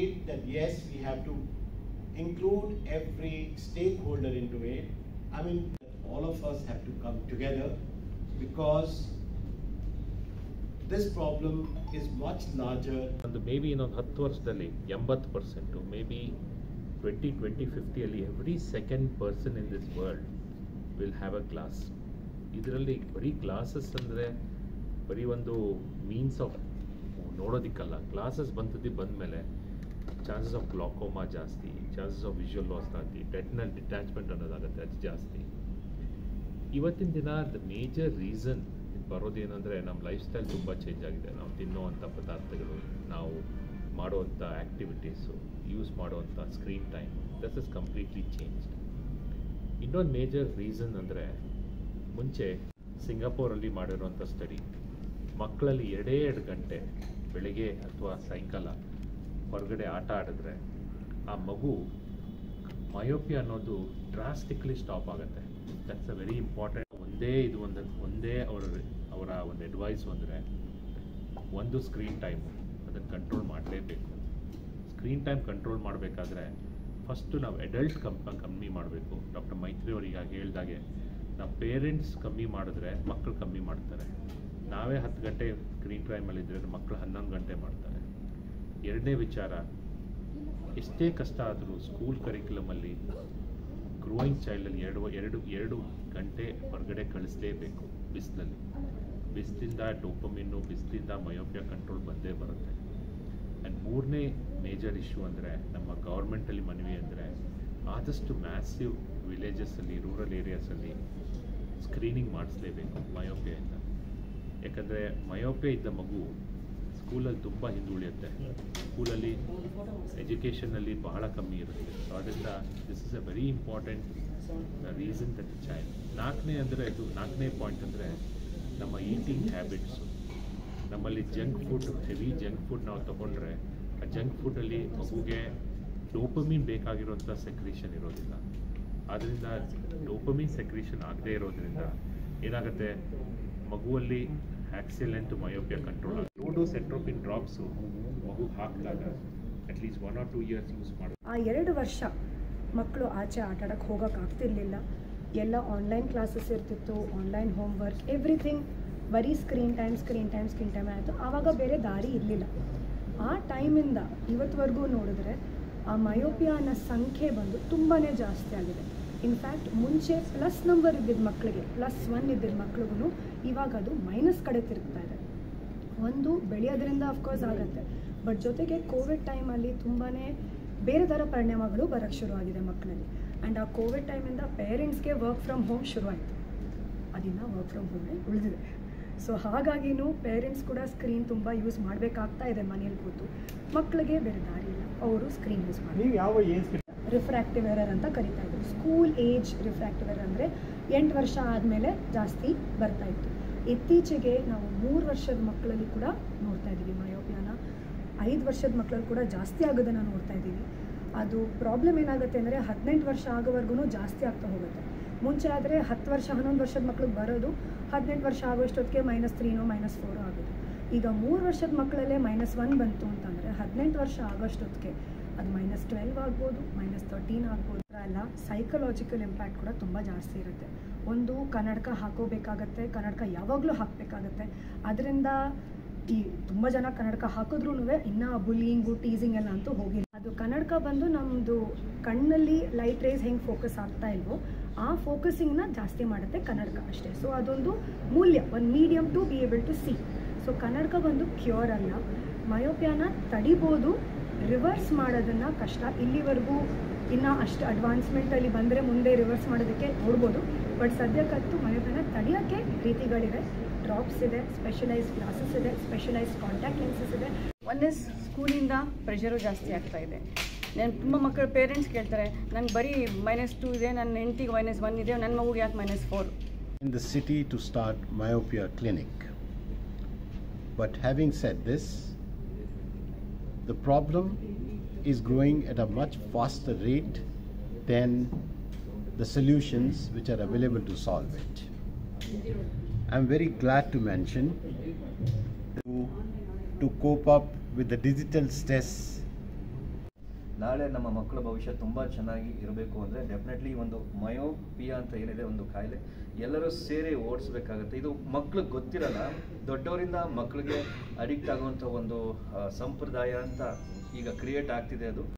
agreed that yes, we have to include every stakeholder into it. I mean, all of us have to come together because this problem is much larger ಒಂದು may be ಇನ್ನೊಂದು ಹತ್ತು ವರ್ಷದಲ್ಲಿ ಎಂಬತ್ತು percent maybe twenty twenty ಫಿಫ್ಟಿಯಲ್ಲಿ every second person in this world will have a glass ಇದರಲ್ಲಿ ಬರೀ glasses ಅಂದರೆ ಬರೀ ಒಂದು ಮೀನ್ಸ್ ಆಫ್ ನೋಡೋದಿಕ್ಕಲ್ಲ ಗ್ಲಾಸಸ್ ಬಂದದ್ದು ಬಂದಮೇಲೆ ಚಾನ್ಸಸ್ ಆಫ್ ಗ್ಲಾಕೋಮಾ ಜಾಸ್ತಿ ಚಾನ್ಸಸ್ ಆಫ್ ವಿಜುವಲ್ ಲಾಸ್ ಜಾಸ್ತಿ ರೆಟ್ನಲ್ ಡಿಟ್ಯಾಚ್ಮೆಂಟ್ ಅನ್ನೋದಾಗುತ್ತೆ ಅದು ಜಾಸ್ತಿ ಇವತ್ತಿನ ದಿನ ದ ಮೇಜರ್ ರೀಸನ್ ಬರೋದೇನೆಂದರೆ ನಮ್ಮ ಲೈಫ್ ಸ್ಟೈಲ್ ತುಂಬ ಚೇಂಜ್ ಆಗಿದೆ ನಾವು ತಿನ್ನುವಂಥ ಪದಾರ್ಥಗಳು ನಾವು ಮಾಡುವಂಥ ಆ್ಯಕ್ಟಿವಿಟೀಸು ಯೂಸ್ ಮಾಡುವಂಥ screen time thus is completely changed ಇನ್ನೊಂದು ಮೇಜರ್ ರೀಸನ್ ಅಂದರೆ ಮುಂಚೆ ಸಿಂಗಾಪುರಲ್ಲಿ ಮಾಡಿರುವಂಥ ಸ್ಟಡಿ ಮಕ್ಕಳಲ್ಲಿ ಎರಡೇ ಎರಡು ಗಂಟೆ ಬೆಳಿಗ್ಗೆ ಅಥವಾ ಸಾಯಂಕಾಲ ಹೊರಗಡೆ ಆಟ ಆಡಿದ್ರೆ ಆ ಮಗು ಮಯೋಪಿ ಅನ್ನೋದು ಡ್ರಾಸ್ಟಿಕ್ಲಿ ಸ್ಟಾಪ್ ಆಗುತ್ತೆ ದಟ್ಸ್ ಅ ವೆರಿ ಇಂಪಾರ್ಟೆಂಟ್ ಒಂದೇ ಇದು ಒಂದು ಒಂದೇ ಅವರ ಅವರ ಒಂದು ಅಡ್ವೈಸ್ ಅಂದರೆ ಒಂದು ಸ್ಕ್ರೀನ್ ಟೈಮು ಅದನ್ನು ಕಂಟ್ರೋಲ್ ಮಾಡಲೇಬೇಕು ಸ್ಕ್ರೀನ್ ಟೈಮ್ ಕಂಟ್ರೋಲ್ ಮಾಡಬೇಕಾದ್ರೆ ಫಸ್ಟು ನಾವು ಅಡಲ್ಟ್ ಕಮ್ ಕಮ್ಮಿ ಮಾಡಬೇಕು ಡಾಕ್ಟರ್ ಮೈತ್ರಿ ಅವರು ಈಗ ಹೇಳ್ದಾಗೆ ನಾವು ಪೇರೆಂಟ್ಸ್ ಕಮ್ಮಿ ಮಾಡಿದ್ರೆ ಮಕ್ಕಳು ಕಮ್ಮಿ ಮಾಡ್ತಾರೆ ನಾವೇ ಹತ್ತು ಗಂಟೆ ಸ್ಕ್ರೀನ್ ಟೈಮಲ್ಲಿದ್ದರೆ ಮಕ್ಕಳು ಹನ್ನೊಂದು ಗಂಟೆ ಮಾಡ್ತಾರೆ ಎರಡನೇ ವಿಚಾರ ಎಷ್ಟೇ ಕಷ್ಟ ಆದರೂ ಸ್ಕೂಲ್ ಕರಿಕ್ಯುಲಮಲ್ಲಿ ಗ್ರೋಯಿಂಗ್ ಚೈಲ್ಡಲ್ಲಿ ಎರಡು ಎರಡು ಎರಡು ಗಂಟೆ ಹೊರಗಡೆ ಕಳಿಸಲೇಬೇಕು ಬಿಸಿಲಲ್ಲಿ ಬಿಸಿಲಿಂದ ಡೋಪಮಿನ್ನು ಬಿಸಿಲಿಂದ ಮಯೋಪಿಯಾ ಕಂಟ್ರೋಲ್ ಬಂದೇ ಬರುತ್ತೆ ಆ್ಯಂಡ್ ಮೂರನೇ ಮೇಜರ್ ಇಶ್ಯೂ ಅಂದರೆ ನಮ್ಮ ಗೌರ್ಮೆಂಟಲ್ಲಿ ಮನವಿ ಅಂದರೆ ಆದಷ್ಟು ಮ್ಯಾಸಿವ್ ವಿಲೇಜಸ್ಸಲ್ಲಿ ರೂರಲ್ ಏರಿಯಾಸಲ್ಲಿ ಸ್ಕ್ರೀನಿಂಗ್ ಮಾಡಿಸ್ಲೇಬೇಕು ಮಯೋಪಿಯಿಂದ ಯಾಕಂದರೆ ಮಯೋಪೆ ಇದ್ದ ಮಗು ಸ್ಕೂಲಲ್ಲಿ ತುಂಬ ಹಿಂದುಳಿಯುತ್ತೆ ಸ್ಕೂಲಲ್ಲಿ ಎಜುಕೇಷನಲ್ಲಿ ಬಹಳ ಕಮ್ಮಿ ಇರುತ್ತೆ ಸೊ ಅದರಿಂದ this is a very important reason that child ನಾಲ್ಕನೇ ಅಂದರೆ ಇದು ನಾಲ್ಕನೇ ಪಾಯಿಂಟ್ ಅಂದರೆ ನಮ್ಮ ಈಟಿಂಗ್ ಹ್ಯಾಬಿಟ್ಸು ನಮ್ಮಲ್ಲಿ junk food heavy junk food ನಾವು ತೊಗೊಂಡ್ರೆ ಆ ಜಂಕ್ ಫುಡ್ಡಲ್ಲಿ ಮಗುಗೆ ಡೋಪಮೀನ್ ಬೇಕಾಗಿರುವಂಥ ಸೆಕ್ರೀಷನ್ ಇರೋದಿಲ್ಲ ಆದ್ದರಿಂದ ಡೋಪಮೀನ್ ಸೆಕ್ರೀಷನ್ ಆಗದೇ ಇರೋದ್ರಿಂದ ಏನಾಗುತ್ತೆ ಮಗುವಲ್ಲಿ ಆಕ್ಸಿಲೆಂಟ್ ಮಯೋಪಿಯಾ ಕಂಟ್ರೋಲ್ ಆಗುತ್ತೆ ಲೋ ಡೋಸ್ ಎಟ್ರೋಪಿನ್ ಡ್ರಾಪ್ಸು ಮಗು ಹಾಕಿದಾಗ at least one or two years use ಮಾಡಿ ಆ ಎರಡು ವರ್ಷ ಮಕ್ಕಳು ಆಚೆ ಆಟ ಆಡೋಕ್ಕೆ ಹೋಗೋಕೆ ಆಗ್ತಿರ್ಲಿಲ್ಲ ಎಲ್ಲ ಆನ್ಲೈನ್ ಕ್ಲಾಸಸ್ ಇರ್ತಿತ್ತು ಆನ್ಲೈನ್ ಹೋಮ್ವರ್ಕ್ ಎವ್ರಿಥಿಂಗ್ ಬರೀ screen time screen time screen time ಆಯಿತು ಆವಾಗ ಬೇರೆ ದಾರಿ ಇರಲಿಲ್ಲ ಆ ಟೈಮಿಂದ ಇವತ್ತುವರೆಗೂ ನೋಡಿದ್ರೆ ಆ ಮಯೋಪಿಯಾ ಅನ್ನೋ ಸಂಖ್ಯೆ ಬಂದು ತುಂಬಾ ಜಾಸ್ತಿ ಆಗಿದೆ ಇನ್ಫ್ಯಾಕ್ಟ್ ಮುಂಚೆ ಪ್ಲಸ್ ನಂಬರ್ ಇದ್ದಿದ್ದ ಮಕ್ಕಳಿಗೆ ಪ್ಲಸ್ ಒನ್ ಇದ್ದಿದ್ದ ಮಕ್ಳಿಗೂ ಇವಾಗ ಅದು ಮೈನಸ್ ಕಡೆ ತಿರುಗ್ತಾ ಇದೆ ಒಂದು ಬೆಳೆಯೋದ್ರಿಂದ ಅಫ್ಕೋರ್ಸ್ ಆಗುತ್ತೆ ಬಟ್ ಜೊತೆಗೆ ಕೋವಿಡ್ ಟೈಮಲ್ಲಿ ತುಂಬಾ ಬೇರೆ ಥರ ಪರಿಣಾಮಗಳು ಬರೋಕ್ಕೆ ಶುರುವಾಗಿದೆ ಮಕ್ಕಳಲ್ಲಿ ಆ್ಯಂಡ್ ಆ ಕೋವಿಡ್ ಟೈಮಿಂದ ಪೇರೆಂಟ್ಸ್ಗೆ ವರ್ಕ್ ಫ್ರಮ್ ಹೋಮ್ ಶುರುವಾಯಿತು ಅದಿನ್ನ ವರ್ಕ್ ಫ್ರಮ್ ಹೋಮೇ ಉಳಿದಿದೆ ಸೊ ಹಾಗಾಗಿನೂ ಪೇರೆಂಟ್ಸ್ ಕೂಡ ಸ್ಕ್ರೀನ್ ತುಂಬ ಯೂಸ್ ಮಾಡಬೇಕಾಗ್ತಾ ಇದೆ ಮನೇಲಿ ಕೂತು ಮಕ್ಕಳಿಗೆ ಬೇರೆ ದಾರಿ ಇಲ್ಲ ಅವರು ಸ್ಕ್ರೀನ್ ಯೂಸ್ ಮಾಡಿ ನೀವು ಯಾವ ಏಜ್ ರಿಫ್ರಾಕ್ಟಿವ್ ಎರರ್ ಅಂತ ಕರಿತಾ ಇದ್ರು ಸ್ಕೂಲ್ ಏಜ್ ರಿಫ್ರಾಕ್ಟಿವ್ ಎರರ್ ಅಂದರೆ ಎಂಟು ವರ್ಷ ಆದಮೇಲೆ ಜಾಸ್ತಿ ಬರ್ತಾ ಇತ್ತು ಇತ್ತೀಚೆಗೆ ನಾವು ಮೂರು ವರ್ಷದ ಮಕ್ಕಳಲ್ಲಿ ಕೂಡ ನೋಡ್ತಾ ಇದ್ದೀವಿ ಮಯೋಪಿಯಾನ ಐದು ವರ್ಷದ ಮಕ್ಕಳಲ್ಲಿ ಕೂಡ ಜಾಸ್ತಿ ಆಗೋದನ್ನು ನೋಡ್ತಾ ಇದ್ದೀವಿ ಅದು ಪ್ರಾಬ್ಲಮ್ ಏನಾಗುತ್ತೆ ಅಂದರೆ ಹದಿನೆಂಟು ವರ್ಷ ಆಗೋವರೆಗೂ ಜಾಸ್ತಿ ಆಗ್ತಾ ಹೋಗುತ್ತೆ ಮುಂಚೆ ಆದರೆ ಹತ್ತು ವರ್ಷ ಹನ್ನೊಂದು ವರ್ಷದ ಮಕ್ಳಿಗೆ ಬರೋದು ಹದಿನೆಂಟು ವರ್ಷ ಆಗೋಷ್ಟೊತ್ತಿಗೆ ಮೈನಸ್ ತ್ರೀನೋ ಮೈನಸ್ ಫೋರೋ ಆಗೋದು ಈಗ ಮೂರು ವರ್ಷದ ಮಕ್ಕಳಲ್ಲೇ ಮೈನಸ್ ಒನ್ ಬಂತು ಅಂತಂದರೆ ಹದಿನೆಂಟು ವರ್ಷ ಆಗೋಷ್ಟೊತ್ತಿಗೆ ಅದು ಮೈನಸ್ ಟ್ವೆಲ್ವ್ ಆಗ್ಬೋದು ಮೈನಸ್ ತರ್ಟೀನ್ ಆಗ್ಬೋದು ಅಲ್ಲ ಸೈಕಲಾಜಿಕಲ್ ಇಂಪ್ಯಾಕ್ಟ್ ಕೂಡ ತುಂಬ ಜಾಸ್ತಿ ಇರುತ್ತೆ ಒಂದು ಕನ್ನಡಕ ಹಾಕೋಬೇಕಾಗತ್ತೆ ಕನ್ನಡಕ ಯಾವಾಗಲೂ ಹಾಕಬೇಕಾಗತ್ತೆ ಅದರಿಂದ ಈ ತುಂಬ ಜನ ಕನ್ನಡಕ ಹಾಕಿದ್ರೂ ಇನ್ನೂ ಬುಲ್ಲಿಂಗು ಟೀಸಿಂಗ್ ಎಲ್ಲ ಅಂತೂ ಹೋಗಿಲ್ಲ ಅದು ಕನ್ನಡಕ ಬಂದು ನಮ್ಮದು ಕಣ್ಣಲ್ಲಿ ಲೈಟ್ ರೇಸ್ ಹೆಂಗೆ ಫೋಕಸ್ ಆಗ್ತಾ ಇಲ್ವೋ ಆ ಫೋಕಸಿಂಗ್ನ ಜಾಸ್ತಿ ಮಾಡುತ್ತೆ ಕನ್ನಡಕ ಅಷ್ಟೇ ಸೊ ಅದೊಂದು ಮೂಲ್ಯ ಒಂದು medium to be able to see so ಕನ್ನಡಕ ಬಂದು ಕ್ಯೂರ್ ಅಲ್ಲ ಮಯೋಪಿಯಾನ ತಡಿಬೋದು ರಿವರ್ಸ್ ಮಾಡೋದನ್ನು ಕಷ್ಟ ಇಲ್ಲಿವರೆಗೂ ಇನ್ನು ಅಷ್ಟು ಅಡ್ವಾನ್ಸ್ಮೆಂಟಲ್ಲಿ ಬಂದರೆ ಮುಂದೆ ರಿವರ್ಸ್ ಮಾಡೋದಕ್ಕೆ ನೋಡ್ಬೋದು ಬಟ್ ಸದ್ಯಕ್ಕಂತೂ ಮಯೋಪಿಯಾನ ತಡೆಯೋಕ್ಕೆ ರೀತಿಗಳಿವೆ ಡ್ರಾಪ್ಸ್ ಇದೆ ಸ್ಪೆಷಲೈಸ್ ಗ್ಲಾಸಸ್ ಇದೆ ಸ್ಪೆಷಲೈಸ್ ಕಾಂಟ್ಯಾಕ್ಟ್ ಲೆನ್ಸಸ್ ಇದೆ ಒಂದೇ ಸ್ಕೂಲಿಂದ ಪ್ರೆಷರು ಜಾಸ್ತಿ ಆಗ್ತಾ ಇದೆ ನಾನು ತುಂಬ ಮಕ್ಕಳು ಪೇರೆಂಟ್ಸ್ ಕೇಳ್ತಾರೆ ನಂಗೆ ಬರೀ ಮೈನಸ್ ಟು ಇದೆ ನನ್ನ ಹೆಂಡ್ತಿಗೆ ಮೈನಸ್ ಒನ್ ಇದೆ ನನ್ನ ಮಗುಗೆ ಯಾಕೆ minus four in the city to start myopia clinic. But having said this, the problem is growing at a much faster rate than the solutions which are available to solve it. I'm very glad to mention to, to cope up with the digital stress ನಾಳೆ ನಮ್ಮ ಮಕ್ಕಳ ಭವಿಷ್ಯ ತುಂಬ ಚೆನ್ನಾಗಿ ಇರಬೇಕು ಅಂದರೆ definitely ಒಂದು myopia ಅಂತ ಏನಿದೆ ಒಂದು ಕಾಯಿಲೆ ಎಲ್ಲರೂ ಸೇರಿ ಓಡಿಸ್ಬೇಕಾಗತ್ತೆ ಇದು ಮಕ್ಳಿಗೆ ಗೊತ್ತಿರಲ್ಲ ದೊಡ್ಡವರಿಂದ ಮಕ್ಕಳಿಗೆ ಅಡಿಕ್ಟ್ ಆಗುವಂಥ ಒಂದು ಆ, ಸಂಪ್ರದಾಯ ಅಂತ ಈಗ ಕ್ರಿಯೇಟ್ ಆಗ್ತಿದೆ ಅದು